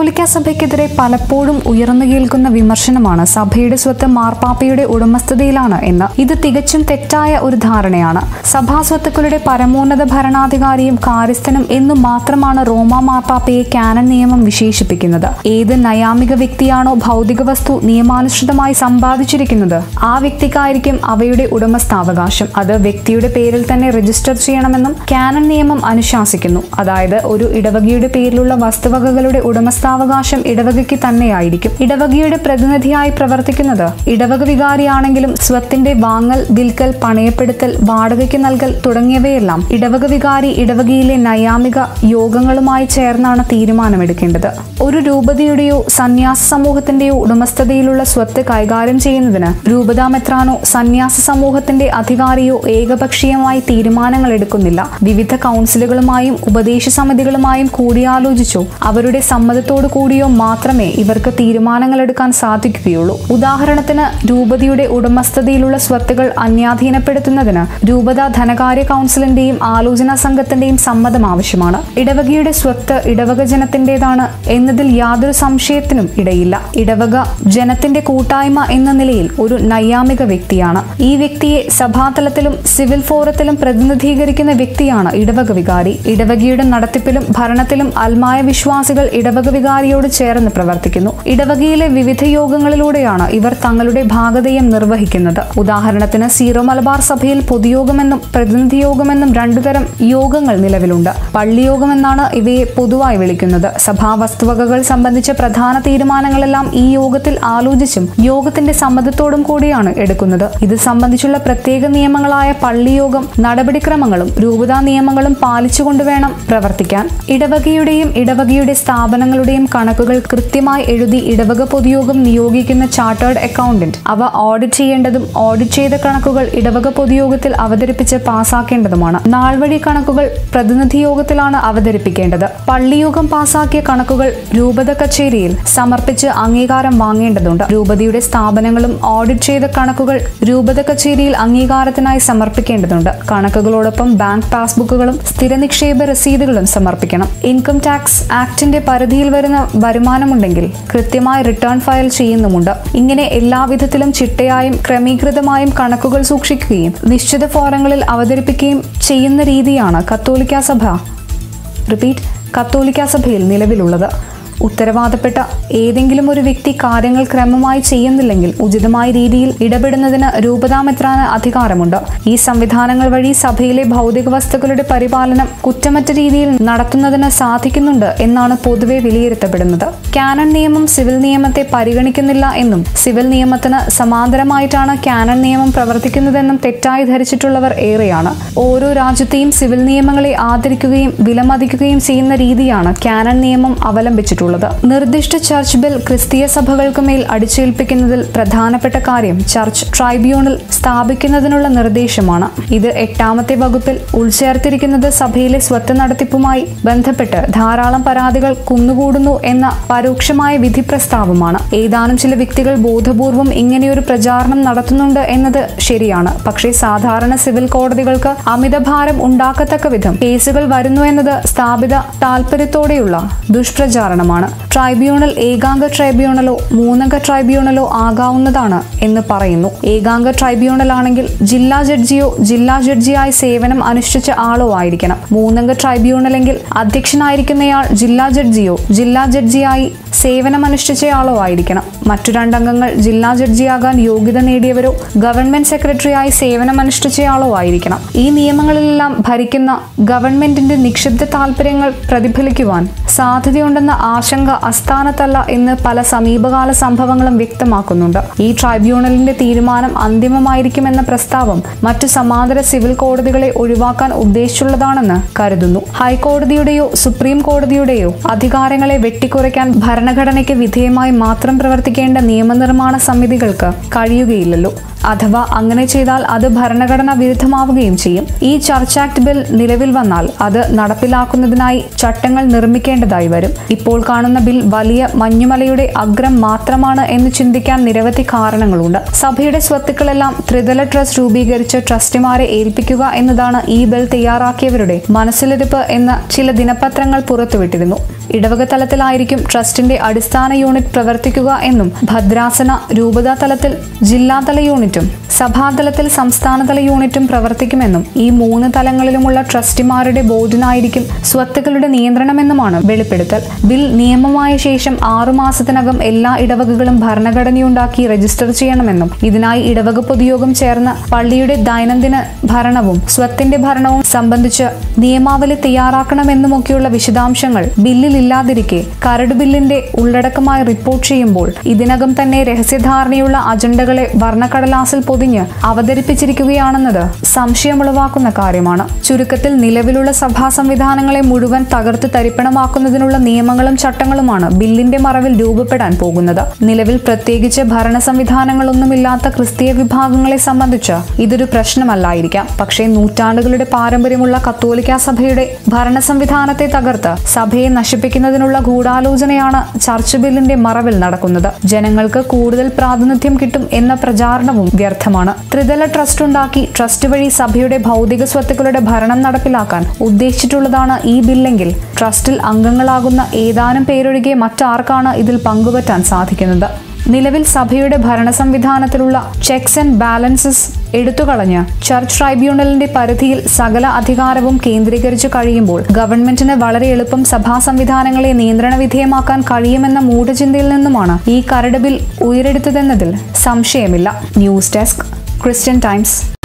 കത്തോലിക്ക സഭയ്ക്കെതിരെ പലപ്പോഴും ഉയർന്നു കേൾക്കുന്ന വിമർശനമാണ് സഭയുടെ സ്വത്ത് മാർപ്പാപ്പയുടെ ഉടമസ്ഥതയിലാണ് എന്ന് ഇത് തികച്ചും തെറ്റായ ഒരു ധാരണയാണ് സഭാ സ്വത്തുക്കളുടെ പരമോന്നത ഭരണാധികാരിയും കാര്യസ്ഥനും എന്നു മാത്രമാണ് റോമ മാർപ്പാപ്പയെ കാനൻ നിയമം വിശേഷിപ്പിക്കുന്നത് ഏത് നയാമിക വ്യക്തിയാണോ ഭൗതിക വസ്തു നിയമാനുസൃതമായി സമ്പാദിച്ചിരിക്കുന്നത് ആ വ്യക്തിക്കായിരിക്കും അവയുടെ ഉടമസ്ഥാവകാശം അത് വ്യക്തിയുടെ പേരിൽ തന്നെ രജിസ്റ്റർ ചെയ്യണമെന്നും കാനൻ നിയമം അനുശാസിക്കുന്നു അതായത് ഒരു ഇടവകയുടെ പേരിലുള്ള വസ്തുവകകളുടെ ഉടമസ്ഥാവകാശം ഇടവകയ്ക്ക് തന്നെയായിരിക്കും ഇടവകയുടെ പ്രതിനിധിയായി പ്രവർത്തിക്കുന്നത് ഇടവക വികാരിയാണെങ്കിലും സ്വത്തിന്റെ വാങ്ങൽ വിൽക്കൽ പണയപ്പെടുത്തൽ വാടകയ്ക്ക് നൽകൽ തുടങ്ങിയവയെല്ലാം ഇടവക വികാരി ഇടവകയിലെ നൈയാമിക യോഗങ്ങളുമായി ചേർന്നാണ് തീരുമാനമെടുക്കേണ്ടത് ഒരു രൂപതയുടെയോ സന്യാസ സമൂഹത്തിന്റെയോ ഉടമസ്ഥതയിലുള്ള സ്വത്ത് കൈകാര്യം ചെയ്യുന്നതിന് രൂപതാ മെത്രാനോ സന്യാസ സമൂഹത്തിന്റെ അധികാരിയോ ഏകപക്ഷീയമായി തീരുമാനങ്ങൾ എടുക്കുന്നില്ല വിവിധ കൗൺസിലുകളുമായും ഉപദേശ സമിതികളുമായും കൂടിയാലോചിച്ചോ അവരുടെ സമ്മതത്തോടു കൂടിയോ മാത്രമേ ഇവർക്ക് തീരുമാനങ്ങൾ എടുക്കാൻ സാധിക്കുകയുള്ളൂ ഉദാഹരണത്തിന് രൂപതയുടെ ഉടമസ്ഥതയിലുള്ള സ്വത്തുകൾ അന്യാധീനപ്പെടുത്തുന്നതിന് രൂപത ധനകാര്യ കൗൺസിലിന്റെയും ആലോചനാ സംഘത്തിന്റെയും സമ്മതം ആവശ്യമാണ് ഇടവകയുടെ സ്വത്ത് ഇടവക ജനത്തിന്റേതാണ് എന്നതിൽ യാതൊരു സംശയത്തിനും ഇടയില്ല ഇടവക ജനത്തിന്റെ കൂട്ടായ്മ എന്ന നിലയിൽ ഒരു നൈയാമിക വ്യക്തിയാണ് ഈ വ്യക്തിയെ സഭാതലത്തിലും സിവിൽ ഫോറത്തിലും പ്രതിനിധീകരിക്കുന്ന വ്യക്തിയാണ് ഇടവക വികാരി ഇടവകയുടെ നടത്തിപ്പിലും ഭരണത്തിലും അൽമായ വിശ്വാസികൾ ഇടവക വികാരിയോട് ചേർന്ന് പ്രവർത്തിക്കുന്നു ഇടവകയിലെ വിവിധ യോഗങ്ങളിലൂടെയാണ് ഇവർ തങ്ങളുടെ ഭാഗതയം നിർവഹിക്കുന്നത് ഉദാഹരണത്തിന് സീറോ മലബാർ സഭയിൽ പൊതുയോഗമെന്നും പ്രതിനിധി യോഗമെന്നും രണ്ടുതരം യോഗങ്ങൾ നിലവിലുണ്ട് പള്ളിയോഗം എന്നാണ് ഇവയെ പൊതുവായി വിളിക്കുന്നത് സഭാ വസ്തുവകകൾ സംബന്ധിച്ച പ്രധാന തീരുമാനങ്ങളെല്ലാം ഈ യോഗത്തിൽ ആലോചിച്ചും യോഗത്തിന്റെ സമ്മതത്തോടും കൂടിയാണ് എടുക്കുന്നത് ഇത് സംബന്ധിച്ചുള്ള പ്രത്യേക നിയമങ്ങളായ പള്ളിയോഗം നടപടിക്രമങ്ങളും രൂപതാ നിയമങ്ങളും പാലിച്ചുകൊണ്ട് വേണം പ്രവർത്തിക്കാൻ ഇടവകയുടെയും ഇടവകയുടെ സ്ഥാപനങ്ങളുടെയും കണക്കുകൾ കൃത്യമായി എഴുതി ഇടവക പൊതുയോഗം നിയോഗിക്കുന്ന ചാർട്ടേഡ് അക്കൗണ്ടന്റ് അവ ഓഡിറ്റ് ചെയ്യേണ്ടതും ഓഡിറ്റ് ചെയ്ത കണക്കുകൾ ഇടവക പൊതുയോഗത്തിൽ അവതരിപ്പിച്ച് പാസാക്കേണ്ടതുമാണ് നാൾവഴി കണക്കുകൾ പ്രതിനിധി യോഗത്തിലാണ് അവതരിപ്പിക്കേണ്ടത് പള്ളിയോഗം പാസാക്കിയ കണക്കുകൾ രൂപത കച്ചേരിയിൽ സമർപ്പിച്ച് അംഗീകാരം വാങ്ങേണ്ടതുണ്ട് രൂപതയുടെ സ്ഥാപനങ്ങളും ഓഡിറ്റ് ചെയ്ത കണക്കുകൾ രൂപത കച്ചേരിയിൽ അംഗീകാരത്തിനായി സമർപ്പിക്കേണ്ടതുണ്ട് കണക്കുകളോടൊപ്പം ബാങ്ക് പാസ്ബുക്കുകളും സ്ഥിര നിക്ഷേപ രസീതുകളും സമർപ്പിക്കണം ഇൻകം ടാക്സ് ആക്ടിന്റെ പരിധിയിൽ വരുന്ന വരുമാനമുണ്ടെങ്കിൽ കൃത്യമായി റിട്ടേൺ ഫയൽ ചെയ്യുന്നുമുണ്ട് ഇങ്ങനെ എല്ലാവിധത്തിലും ചിട്ടയായും ക്രമീകൃതമായും കണക്കുകൾ സൂക്ഷിക്കുകയും നിശ്ചിത ഫോറങ്ങളിൽ അവതരിപ്പിക്കുകയും ചെയ്യുന്ന രീതിയാണ് കത്തോലിക്ക സഭ റിപ്പീറ്റ് കത്തോലിക്ക സഭയിൽ നിലവിലുള്ളത് ഉത്തരവാദപ്പെട്ട ഏതെങ്കിലും ഒരു വ്യക്തി കാര്യങ്ങൾ ക്രമമായി ചെയ്യുന്നില്ലെങ്കിൽ ഉചിതമായ രീതിയിൽ ഇടപെടുന്നതിന് രൂപതാമെത്രാന് അധികാരമുണ്ട് ഈ സംവിധാനങ്ങൾ വഴി സഭയിലെ ഭൗതിക വസ്തുക്കളുടെ പരിപാലനം കുറ്റമറ്റ രീതിയിൽ നടത്തുന്നതിന് സാധിക്കുന്നുണ്ട് എന്നാണ് പൊതുവെ വിലയിരുത്തപ്പെടുന്നത് കാനൺ നിയമം സിവിൽ നിയമത്തെ പരിഗണിക്കുന്നില്ല എന്നും സിവിൽ നിയമത്തിന് സമാന്തരമായിട്ടാണ് കാനൺ നിയമം പ്രവർത്തിക്കുന്നതെന്നും തെറ്റായി ധരിച്ചിട്ടുള്ളവർ ഏറെയാണ് ഓരോ രാജ്യത്തെയും സിവിൽ നിയമങ്ങളെ ആദരിക്കുകയും വിലമതിക്കുകയും ചെയ്യുന്ന രീതിയാണ് കാനൺ നിയമം അവലംബിച്ചിട്ടുള്ളത് നിർദ്ദിഷ്ട ചർച്ച് ബിൽ ക്രിസ്തീയ സഭകൾക്ക് മേൽ അടിച്ചേൽപ്പിക്കുന്നതിൽ പ്രധാനപ്പെട്ട കാര്യം ചർച്ച് ട്രൈബ്യൂണൽ സ്ഥാപിക്കുന്നതിനുള്ള നിർദ്ദേശമാണ് ഇത് എട്ടാമത്തെ വകുപ്പിൽ ഉൾച്ചേർത്തിരിക്കുന്നത് സഭയിലെ സ്വത്ത് നടത്തിപ്പുമായി ബന്ധപ്പെട്ട് ധാരാളം പരാതികൾ കുന്നുകൂടുന്നു എന്ന പരോക്ഷമായ വിധി പ്രസ്താവമാണ് ഏതാനും ചില വ്യക്തികൾ ബോധപൂർവം ഇങ്ങനെയൊരു പ്രചാരണം നടത്തുന്നുണ്ട് എന്നത് ശരിയാണ് പക്ഷേ സാധാരണ സിവിൽ കോടതികൾക്ക് അമിതഭാരം ഉണ്ടാക്കത്തക്ക വിധം കേസുകൾ വരുന്നു എന്നത് സ്ഥാപിത താല്പര്യത്തോടെയുള്ള ദുഷ്പ്രചാരണമാണ് ട്രൈബ്യൂണൽ ഏകാംഗ ട്രൈബ്യൂണലോ മൂന്നംഗ ട്രൈബ്യൂണലോ ആകാവുന്നതാണ് എന്ന് പറയുന്നു ഏകാംഗ ട്രൈബ്യൂണൽ ആണെങ്കിൽ ജില്ലാ ജഡ്ജിയോ ജില്ലാ ജഡ്ജിയായി സേവനം അനുഷ്ഠിച്ച ആളോ ആയിരിക്കണം മൂന്നംഗ ട്രൈബ്യൂണലെങ്കിൽ അധ്യക്ഷനായിരിക്കുന്നയാൾ ജില്ലാ ജഡ്ജിയോ ജില്ലാ ജഡ്ജിയായി സേവനമനുഷ്ഠിച്ചയാളോ ആയിരിക്കണം മറ്റു രണ്ടംഗങ്ങൾ ജില്ലാ ജഡ്ജിയാകാൻ യോഗ്യത നേടിയവരോ ഗവൺമെന്റ് സെക്രട്ടറിയായി സേവനമനുഷ്ഠിച്ചയാളോ ആയിരിക്കണം ഈ നിയമങ്ങളിലെല്ലാം ഭരിക്കുന്ന ഗവൺമെന്റിന്റെ നിക്ഷിപ്ത താല്പര്യങ്ങൾ പ്രതിഫലിക്കുവാൻ സാധ്യതയുണ്ടെന്ന ആശങ്ക അസ്ഥാനത്തല്ല എന്ന് പല സമീപകാല സംഭവങ്ങളും വ്യക്തമാക്കുന്നുണ്ട് ഈ ട്രൈബ്യൂണലിന്റെ തീരുമാനം അന്തിമമായിരിക്കുമെന്ന പ്രസ്താവം മറ്റു സമാന്തര സിവിൽ കോടതികളെ ഒഴിവാക്കാൻ ഉദ്ദേശിച്ചുള്ളതാണെന്ന് കരുതുന്നു ഹൈക്കോടതിയുടെയോ സുപ്രീം കോടതിയുടെയോ അധികാരങ്ങളെ വെട്ടിക്കുറയ്ക്കാൻ ഭരണഘടനയ്ക്ക് വിധേയമായി മാത്രം പ്രവർത്തിക്കേണ്ട നിയമനിർമ്മാണ സമിതികൾക്ക് കഴിയുകയില്ലല്ലോ അഥവാ അങ്ങനെ ചെയ്താൽ അത് ഭരണഘടനാ വിരുദ്ധമാവുകയും ചെയ്യും ഈ ചർച്ച് ആക്ട് ബിൽ നിലവിൽ വന്നാൽ അത് നടപ്പിലാക്കുന്നതിനായി ചട്ടങ്ങൾ നിർമ്മിക്കേണ്ടതായി വരും ഇപ്പോൾ കാണുന്ന ബിൽ വലിയ മഞ്ഞുമലയുടെ അഗ്രം മാത്രമാണ് എന്ന് ചിന്തിക്കാൻ നിരവധി കാരണങ്ങളുണ്ട് സഭയുടെ സ്വത്തുക്കളെല്ലാം ത്രിതല ട്രസ്റ്റ് രൂപീകരിച്ച് ട്രസ്റ്റിമാരെ ഏൽപ്പിക്കുക എന്നതാണ് ഈ ബിൽ തയ്യാറാക്കിയവരുടെ മനസ്സിലിരിപ്പ് എന്ന് ചില ദിനപത്രങ്ങൾ പുറത്തുവിട്ടിരുന്നു ഇടവക തലത്തിലായിരിക്കും ട്രസ്റ്റിന്റെ അടിസ്ഥാന യൂണിറ്റ് പ്രവർത്തിക്കുക എന്നും ഭദ്രാസന രൂപതാ തലത്തിൽ ജില്ലാതല യൂണിറ്റും സഭാതലത്തിൽ സംസ്ഥാനതല യൂണിറ്റും പ്രവർത്തിക്കുമെന്നും ഈ മൂന്ന് തലങ്ങളിലുമുള്ള ട്രസ്റ്റിമാരുടെ ബോർഡിനായിരിക്കും സ്വത്തുക്കളുടെ നിയന്ത്രണമെന്നുമാണ് വെളിപ്പെടുത്തൽ ബിൽ നിയമമായ ശേഷം ആറുമാസത്തിനകം എല്ലാ ഇടവകകളും ഭരണഘടനയുണ്ടാക്കി രജിസ്റ്റർ ചെയ്യണമെന്നും ഇതിനായി ഇടവക പൊതുയോഗം ചേർന്ന് പള്ളിയുടെ ദൈനംദിന ഭരണവും സ്വത്തിന്റെ ഭരണവും സംബന്ധിച്ച് നിയമാവലി തയ്യാറാക്കണമെന്നുമൊക്കെയുള്ള വിശദാംശങ്ങൾ ബില്ലിൽ ഇല്ലാതിരിക്കെ കരട് ബില്ലിന്റെ ഉള്ളടക്കമായി റിപ്പോർട്ട് ചെയ്യുമ്പോൾ ഇതിനകം തന്നെ രഹസ്യധാരണയുള്ള അജണ്ടകളെ വർണ്ണക്കടലാസിൽ പൊതിഞ്ഞ് അവതരിപ്പിച്ചിരിക്കുകയാണെന്നത് സംശയമുളവാക്കുന്ന കാര്യമാണ് ചുരുക്കത്തിൽ നിലവിലുള്ള സഭാ സംവിധാനങ്ങളെ മുഴുവൻ തകർത്ത് തരിപ്പണമാക്കുന്നതിനുള്ള നിയമങ്ങളും ചട്ടങ്ങളുമാണ് ബില്ലിന്റെ മറവിൽ രൂപപ്പെടാൻ പോകുന്നത് നിലവിൽ പ്രത്യേകിച്ച് ഭരണ സംവിധാനങ്ങളൊന്നുമില്ലാത്ത ക്രിസ്തീയ വിഭാഗങ്ങളെ സംബന്ധിച്ച് ഇതൊരു പ്രശ്നമല്ലായിരിക്കാം പക്ഷേ നൂറ്റാണ്ടുകളുടെ പാരമ്പര്യമുള്ള കത്തോലിക്ക സഭയുടെ ഭരണ സംവിധാനത്തെ തകർത്ത് സഭയെ നശിപ്പിക്കുന്നതിനുള്ള ഗൂഢാലോചനയാണ് ചർച്ച് ബില്ലിന്റെ മറവിൽ നടക്കുന്നത് ജനങ്ങൾക്ക് കൂടുതൽ പ്രാതിനിധ്യം കിട്ടും എന്ന പ്രചാരണവും വ്യർത്ഥമാണ് ത്രിതല ട്രസ്റ്റ് ഉണ്ടാക്കി ട്രസ്റ്റ് വഴി സഭയുടെ ഭൗതിക സ്വത്തുക്കളുടെ ഭരണം നടപ്പിലാക്കാൻ ഉദ്ദേശിച്ചിട്ടുള്ളതാണ് ഈ ബില്ലെങ്കിൽ ട്രസ്റ്റിൽ അംഗങ്ങളാകുന്ന ഏതാനും പേരൊഴികെ മറ്റാർക്കാണ് ഇതിൽ പങ്കുപറ്റാൻ സാധിക്കുന്നത് നിലവിൽ സഭയുടെ ഭരണ സംവിധാനത്തിലുള്ള ചെക്സ് ആൻഡ് ബാലൻസസ് എടുത്തുകളഞ്ഞ് ചർച്ച് ട്രൈബ്യൂണലിന്റെ പരിധിയിൽ സകല അധികാരവും കേന്ദ്രീകരിച്ചു കഴിയുമ്പോൾ ഗവൺമെന്റിന് വളരെ എളുപ്പം സഭാ സംവിധാനങ്ങളെ നിയന്ത്രണ വിധേയമാക്കാൻ കഴിയുമെന്ന മൂഢചിന്തയിൽ നിന്നുമാണ് ഈ കരട് ബിൽ ഉയരെടുത്തതെന്നതിൽ സംശയമില്ല ന്യൂസ് ഡെസ്ക് ക്രിസ്ത്യൻ ടൈംസ്